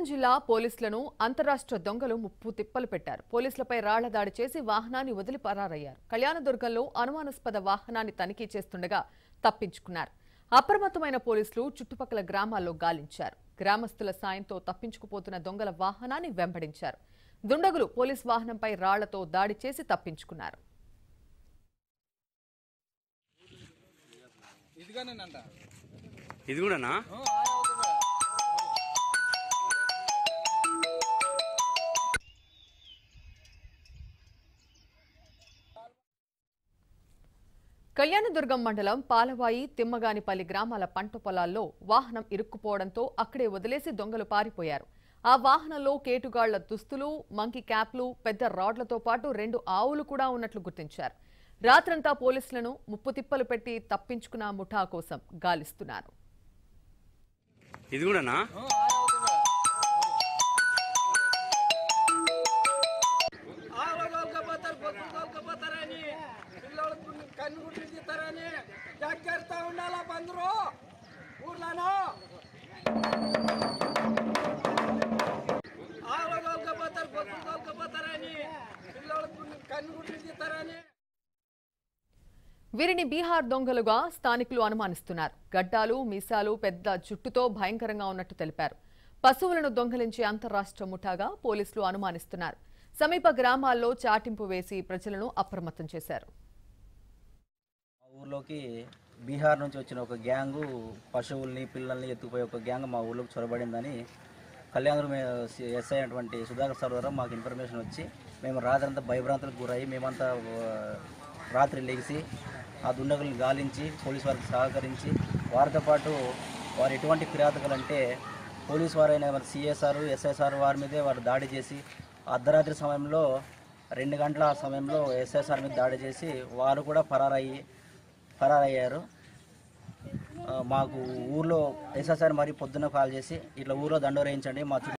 ఖమ్మం జిల్లా పోలీసులను అంతరాష్ట్ర దొంగలు ముప్పు తిప్పలు పెట్టారు పోలీసులపై రాళ్ల దాడి చేసి వాహనాన్ని వదిలి పరారయ్యారు కళ్యాణదుర్గంలో అనుమానాస్పద వాహనాన్ని తనిఖీ చేస్తుండగా తప్పించుకున్నారు అప్రమత్తమైన పోలీసులు చుట్టుపక్కల గ్రామాల్లో గాలించారు గ్రామస్తుల సాయంతో తప్పించుకుపోతున్న దొంగల వాహనాన్ని వెంబడించారు దుండగులు పోలీస్ వాహనంపై రాళ్లతో దాడి చేసి తప్పించుకున్నారు ఇదిగానేనంట ఇది కూడానా కళ్యాణదుర్గం మండలం పాలవాయి తిమ్మగానిపల్లి గ్రామాల పంట పొలాల్లో వాహనం ఇరుక్కుపోవడంతో అక్కడే వదిలేసి దొంగలు పారిపోయారు ఆ వాహనంలో కేటుగాళ్ల దుస్తులు మంకీ క్యాప్లు పెద్ద రాడ్లతో పాటు రెండు ఆవులు కూడా ఉన్నట్లు గుర్తించారు రాత్రంతా పోలీసులను ముప్పు తిప్పలు పెట్టి తప్పించుకున్న ముఠా కోసం గాలిస్తున్నారు ఇది కూడానా ఆడగోలుకపోతారు బొగ్గులు కోలుకపోతారని పిల్లలకు కన్ను గుడ్లు తీస్తారని జాగ్రత్త ఉండాలా బందరు ఊర్లోనూ ఆడగోలుకపోతారు బొగ్గులు కోలుకపోతారని పిల్లలకు కన్ను గుడ్లు తీస్తారని వీరిని బీహార్ దొంగలుగా స్థానికులు అనుమానిస్తున్నారు గడ్డాలు మీసాలు పెద్ద జుట్టుతో భయంకరంగా ఉన్నట్టు తెలిపారు పశువులను దొంగలించే అంతరాష్ట్ర ముఠాగా పోలీసులు అనుమానిస్తున్నారు సమీప గ్రామాల్లో చాటింపు వేసి ప్రజలను అప్రమత్తం చేశారు మా ఊర్లోకి బీహార్ నుంచి వచ్చిన ఒక గ్యాంగు పశువుల్ని పిల్లల్ని ఎత్తుకుపోయే ఒక గ్యాంగ్ మా ఊర్లోకి చొరబడిందని కళ్యాణ్ ఎస్ఐ అయినటువంటి సుధాకర్ సార్ ద్వారా మాకు ఇన్ఫర్మేషన్ వచ్చి మేము రాత్రంతా భయభ్రాంతులకు గురయ్యి మేమంతా ఆ, రాత్రి లెగిసి ఆ దుండగుల్ని గాలించి పోలీసు వారికి సహకరించి వారితో పాటు వారు ఎటువంటి కిరాతకులు అంటే పోలీసు వారైన మరి సిఎస్ఆర్ ఎస్ఐసార్ వారి మీదే వారు దాడి చేసి అర్ధరాత్రి సమయంలో రెండు గంటల ఆ సమయంలో ఎస్ఐసార్ మీద దాడి చేసి వారు కూడా పరారయ్యి పరారయ్యారు ఆ, మాకు ఊర్లో ఎస్ఎస్ఆర్ మరి పొద్దున్న కాల్ చేసి ఇట్లా ఊర్లో దండోరేయించండి మా చుట్టూ